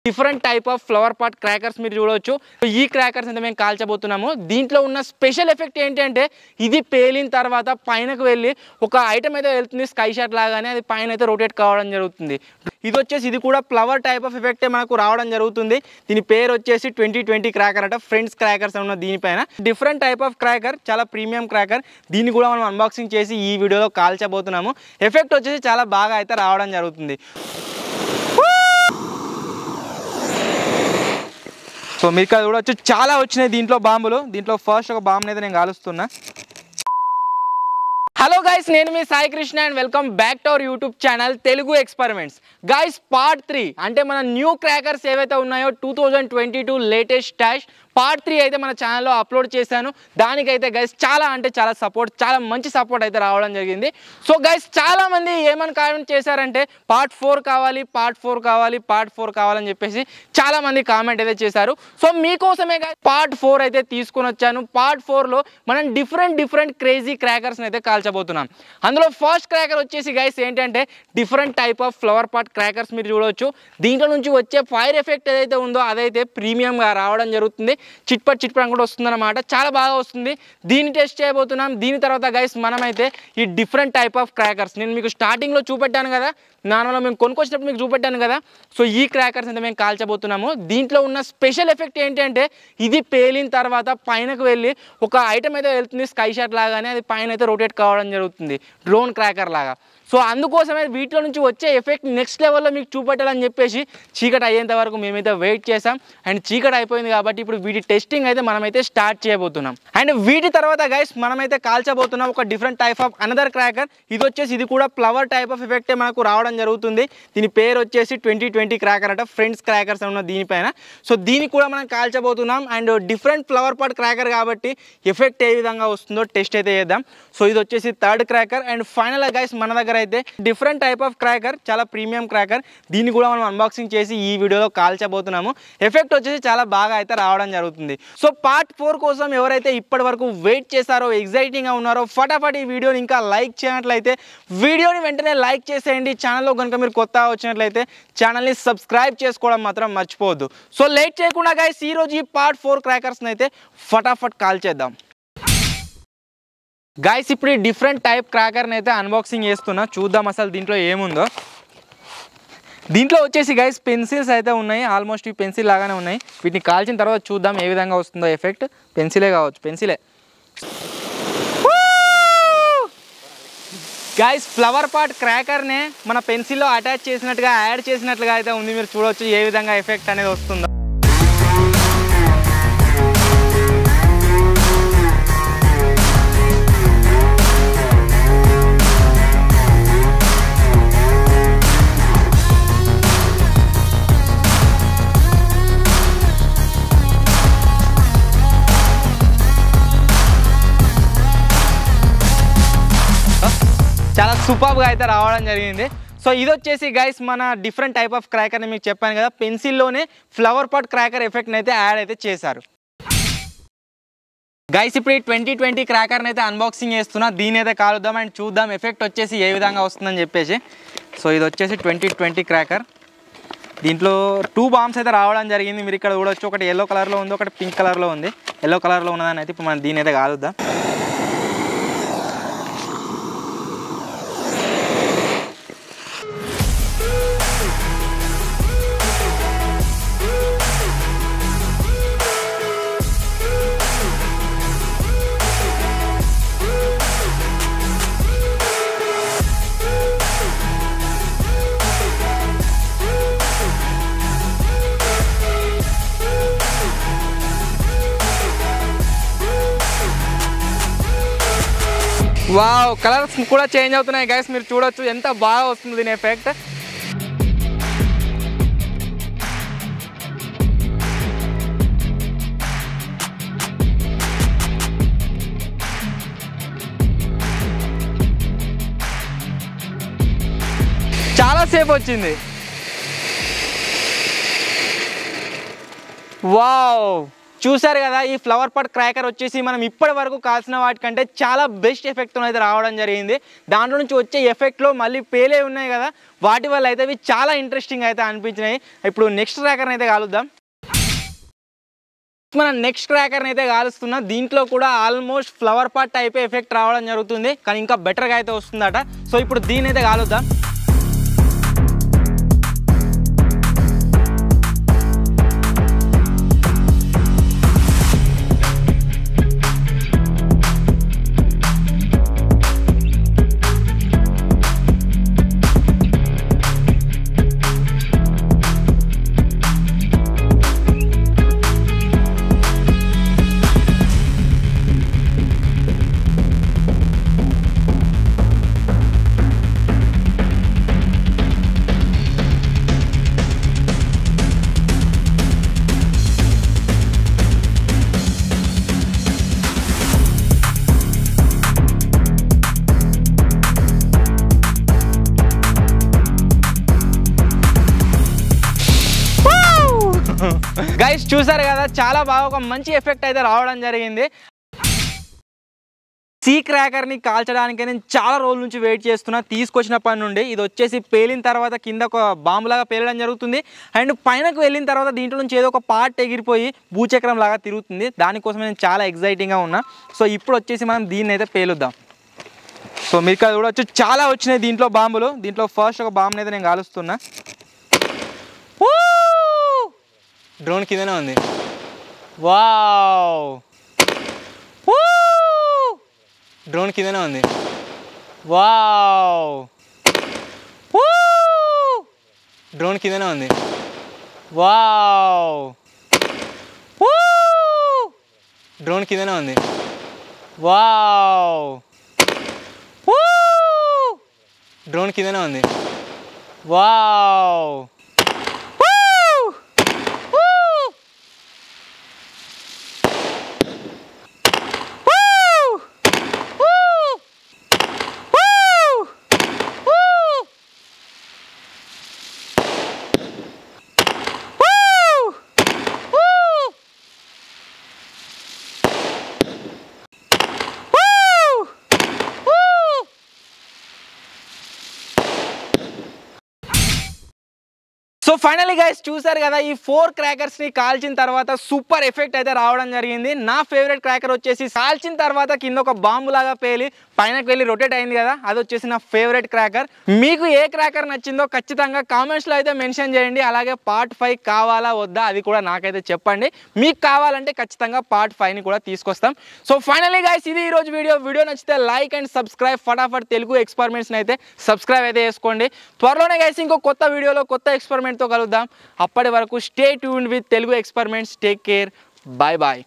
different type of flower pot crackers మీరు చూడవచ్చు ఈ క్రాకర్స్ అయితే మేము కాల్చబోతున్నాము దీంట్లో ఉన్న స్పెషల్ ఎఫెక్ట్ ఏంటంటే ఇది పేలిన తర్వాత పైనకు వెళ్ళి ఒక ఐటమ్ అయితే వెళ్తుంది స్కై షాట్ లాగానే అది పైన అయితే రొటేట్ కావడం జరుగుతుంది ఇది వచ్చేసి ఇది కూడా ఫ్లవర్ టైప్ ఆఫ్ ఎఫెక్టే మనకు రావడం జరుగుతుంది దీని పేరు వచ్చేసి ట్వంటీ ట్వంటీ క్రాకర్ అట ఫ్రెండ్స్ క్రాకర్స్ ఉన్న దీనిపైన డిఫరెంట్ టైప్ ఆఫ్ క్రాకర్ చాలా ప్రీమియం క్రాకర్ దీన్ని కూడా మనం అన్బాక్సింగ్ చేసి ఈ వీడియోలో కాల్చబోతున్నాము ఎఫెక్ట్ వచ్చేసి చాలా బాగా అయితే రావడం జరుగుతుంది సో మీరు ఇక్కడ చూడవచ్చు చాలా వచ్చినాయి దీంట్లో బాంబులు దీంట్లో ఫస్ట్ ఒక బాంబుని అయితే నేను కాలుస్తున్నా హలో గైస్ నేను మీ Sai Krishna and welcome back to our YouTube channel Telugu experiments guys part three అంటే మన న్యూ క్రాకర్స్ ఏవైతే ఉన్నాయో two thousand twenty two latest stash part three అయితే మన ఛానల్లో అప్లోడ్ చేశాను దానికైతే గైస్ చాలా అంటే చాలా సపోర్ట్ చాలా మంచి సపోర్ట్ అయితే రావడం జరిగింది సో గైస్ చాలా మంది ఏమని కామెంట్ చేశారంటే పార్ట్ ఫోర్ కావాలి పార్ట్ ఫోర్ కావాలి పార్ట్ ఫోర్ కావాలని చెప్పేసి చాలా మంది కామెంట్ అయితే చేశారు సో మీకోసమే గైస్ పార్ట్ ఫోర్ అయితే తీసుకొని వచ్చాను పార్ట్ ఫోర్లో మనం డిఫరెంట్ డిఫరెంట్ క్రేజీ క్రాకర్స్ని అయితే కాల్చబోతున్నాం అందులో ఫస్ట్ క్రాకర్ వచ్చేసి గైస్ ఏంటంటే different type of flower pot crackers మీరు చూడవచ్చు దీంట్లో నుంచి వచ్చే ఫైర్ ఎఫెక్ట్ ఏదైతే ఉందో అదైతే ప్రీమియంగా రావడం జరుగుతుంది చిట్పట్ చిట్పట్ అని కూడా వస్తుందన్నమాట చాలా బాగా వస్తుంది దీన్ని టెస్ట్ చేయబోతున్నాం దీని తర్వాత గైస్ మనమైతే ఈ డిఫరెంట్ టైప్ ఆఫ్ క్రాకర్స్ నేను మీకు స్టార్టింగ్లో చూపెట్టాను కదా నార్మల్గా మేము కొనుక్కొచ్చినప్పుడు మీకు చూపెట్టాను కదా సో ఈ క్రాకర్స్ అయితే మేము కాల్చబోతున్నాము దీంట్లో ఉన్న స్పెషల్ ఎఫెక్ట్ ఏంటంటే ఇది పేలిన తర్వాత పైనకు వెళ్ళి ఒక ఐటమ్ అయితే వెళ్తుంది స్కై షాట్ లాగానే అది పైన అయితే రొటేట్ కావడం జరుగుతుంది డ్రోన్ క్రాకర్ లాగా సో అందుకోసమే వీటిలో నుంచి వచ్చే ఎఫెక్ట్ నెక్స్ట్ లెవెల్లో మీకు చూపెట్టాలని చెప్పేసి చీకటి అయ్యేంత వరకు మేమైతే వెయిట్ చేసాం అండ్ చీకటి అయిపోయింది కాబట్టి ఇప్పుడు వీటి టెస్టింగ్ అయితే మనమైతే స్టార్ట్ చేయబోతున్నాం అండ్ వీటి తర్వాత గైస్ మనమైతే కాల్చబోతున్నాం ఒక different type of another cracker ఇది వచ్చేసి ఇది కూడా ఫ్లవర్ టైప్ ఆఫ్ ఎఫెక్టే మనకు రావడం జరుగుతుంది దీని పేరు వచ్చేసి ట్వంటీ ట్వంటీ క్రాకర్ అట ఫ్రెండ్స్ క్రాకర్స్ ఉన్న దీనిపైన సో దీనికి కూడా మనం కాల్చబోతున్నాం and different flower pot cracker కాబట్టి ఎఫెక్ట్ ఏ విధంగా వస్తుందో టెస్ట్ అయితే చేద్దాం సో ఇది వచ్చేసి third cracker and final guys మన దగ్గర అయితే డిఫరెంట్ టైప్ ఆఫ్ క్రాకర్ చాలా ప్రీమియం క్రాకర్ దీన్ని కూడా మనం అన్బాక్సింగ్ చేసి ఈ వీడియోలో కాల్చబోతున్నాము ఎఫెక్ట్ వచ్చేసి చాలా బాగా అయితే రావడం జరుగుతుంది సో పార్ట్ ఫోర్ కోసం ఎవరైతే ఇప్పటి వరకు వెయిట్ చేశారో ఎగ్జైటింగ్గా ఉన్నారో ఫటాఫట్ ఈ వీడియోని ఇంకా లైక్ చేయనట్లయితే వీడియోని వెంటనే లైక్ చేసేయండి ఛానల్లో కనుక మీరు కొత్త వచ్చినట్లయితే ఛానల్ని సబ్స్క్రైబ్ చేసుకోవడం మాత్రం మర్చిపోవద్దు సో లేట్ చేయకుండా గైస్ ఈ రోజు ఈ పార్ట్ ఫోర్ క్రాకర్స్ని అయితే ఫటాఫట్ కాల్ చేద్దాం గాయస్ ఇప్పుడు ఈ డిఫరెంట్ టైప్ క్రాకర్ని అయితే అన్బాక్సింగ్ చేస్తున్నా చూద్దాం అసలు దీంట్లో ఏముందో దీంట్లో వచ్చేసి గైస్ పెన్సిల్స్ అయితే ఉన్నాయి ఆల్మోస్ట్ ఈ పెన్సిల్ లాగానే ఉన్నాయి వీటిని కాల్చిన తర్వాత చూద్దాం ఏ విధంగా వస్తుందో ఎఫెక్ట్ పెన్సిలే కావచ్చు పెన్సిలే గైస్ ఫ్లవర్ పాట్ క్రాకర్నే మన పెన్సిల్లో అటాచ్ చేసినట్టుగా యాడ్ చేసినట్లుగా అయితే ఉంది మీరు చూడవచ్చు ఏ విధంగా ఎఫెక్ట్ అనేది వస్తుందో చాలా సూపర్గా అయితే రావడం జరిగింది సో ఇది వచ్చేసి గైస్ మన డిఫరెంట్ టైప్ ఆఫ్ క్రాకర్ని మీకు చెప్పాను కదా పెన్సిల్లోనే ఫ్లవర్ పాట్ క్రాకర్ ఎఫెక్ట్ని అయితే యాడ్ అయితే చేశారు గైస్ ఇప్పుడు ఈ ట్వంటీ ట్వంటీ క్రాకర్ని అయితే అన్బాక్సింగ్ చేస్తున్నా దీని అయితే కాలుద్దాం అండ్ చూద్దాం ఎఫెక్ట్ వచ్చేసి ఏ విధంగా వస్తుందని చెప్పేసి సో ఇది వచ్చేసి ట్వంటీ ట్వంటీ క్రాకర్ దీంట్లో టూ బాంబ్స్ అయితే రావడం జరిగింది మీరు ఇక్కడ చూడొచ్చు ఒకటి ఎల్లో కలర్లో ఉంది ఒకటి పింక్ కలర్లో ఉంది ఎల్లో కలర్లో ఉన్నదాన్ని అయితే ఇప్పుడు మనం దీని అయితే కాలుద్దాం వావ్ కలర్స్ కూడా చేంజ్ అవుతున్నాయి గైస్ మీరు చూడొచ్చు ఎంత బాగా వస్తుంది దీని ఎఫెక్ట్ చాలా సేపు వచ్చింది వావ్ చూసారు కదా ఈ ఫ్లవర్ పాట్ క్రాకర్ వచ్చేసి మనం ఇప్పటి వరకు కాల్సిన వాటికంటే చాలా బెస్ట్ ఎఫెక్ట్ అయితే రావడం జరిగింది దాంట్లో నుంచి వచ్చే ఎఫెక్ట్లో మళ్ళీ పేలే ఉన్నాయి కదా వాటి వల్ల అయితే ఇవి చాలా ఇంట్రెస్టింగ్ అయితే అనిపించినాయి ఇప్పుడు నెక్స్ట్ క్రాకర్ని అయితే కాలుద్దాం మనం నెక్స్ట్ క్రాకర్ని అయితే కాలుస్తున్నాం దీంట్లో కూడా almost flower pot type effect రావడం జరుగుతుంది కానీ ఇంకా బెటర్గా అయితే వస్తుందట సో ఇప్పుడు దీని అయితే కాలుద్దాం గైస్ చూసారు కదా చాలా బాగా ఒక మంచి ఎఫెక్ట్ అయితే రావడం జరిగింది సీ క్రాకర్ని కాల్చడానికి నేను చాలా రోజుల నుంచి వెయిట్ చేస్తున్నా తీసుకొచ్చినప్పటి నుండి ఇది వచ్చేసి పేలిన తర్వాత కింద ఒక బాంబులాగా పేలడం జరుగుతుంది అండ్ పైనకు వెళ్ళిన తర్వాత దీంట్లో నుంచి ఏదో ఒక పార్ట్ ఎగిరిపోయి భూచక్రం లాగా తిరుగుతుంది దానికోసం నేను చాలా ఎగ్జైటింగ్గా ఉన్నా సో ఇప్పుడు వచ్చేసి మనం దీన్ని అయితే పేలుద్దాం సో మీరు ఇక్కడ చూడవచ్చు చాలా వచ్చినాయి దీంట్లో బాంబులు దీంట్లో ఫస్ట్ ఒక బాంబుని అయితే నేను కాలుస్తున్నా డ్రోన్ కిందనే ఉంది వావ్ డ్రోన్ కిందనే ఉంది వావ్ డ్రోన్ కిందనే ఉంది వావ్ డ్రోన్ కిందనే ఉంది వావ్ డ్రోన్ కిందనే ఉంది వావ్ సో ఫైనలీ గైస్ చూసారు కదా ఈ ఫోర్ క్రాకర్స్ ని కాల్చిన తర్వాత సూపర్ ఎఫెక్ట్ అయితే రావడం జరిగింది నా ఫేవరెట్ క్రాకర్ వచ్చేసి కాల్చిన తర్వాత కింద ఒక బాంబు లాగా పేలి పైనకి వెళ్ళి రొటేట్ అయింది కదా అది వచ్చేసి నా ఫేవరెట్ క్రాకర్ మీకు ఏ క్రాకర్ నచ్చిందో ఖచ్చితంగా కామెంట్స్ లో అయితే మెన్షన్ చేయండి అలాగే పార్ట్ ఫైవ్ కావాలా వద్దా అది కూడా నాకైతే చెప్పండి మీకు కావాలంటే ఖచ్చితంగా పార్ట్ ఫైవ్ ని కూడా తీసుకొస్తాం సో ఫైనలీ గైస్ ఇది ఈ రోజు వీడియో వీడియో నచ్చితే లైక్ అండ్ సబ్స్క్రైబ్ ఫటాఫట్ తెలుగు ఎక్స్పెరిమెంట్స్ అయితే సబ్స్క్రైబ్ అయితే చేసుకోండి త్వరలోనే గైస్ ఇంకో కొత్త వీడియోలో కొత్త experiment తో కలుద్దాం అప్పటి వరకు stay tuned with Telugu experiments take care bye bye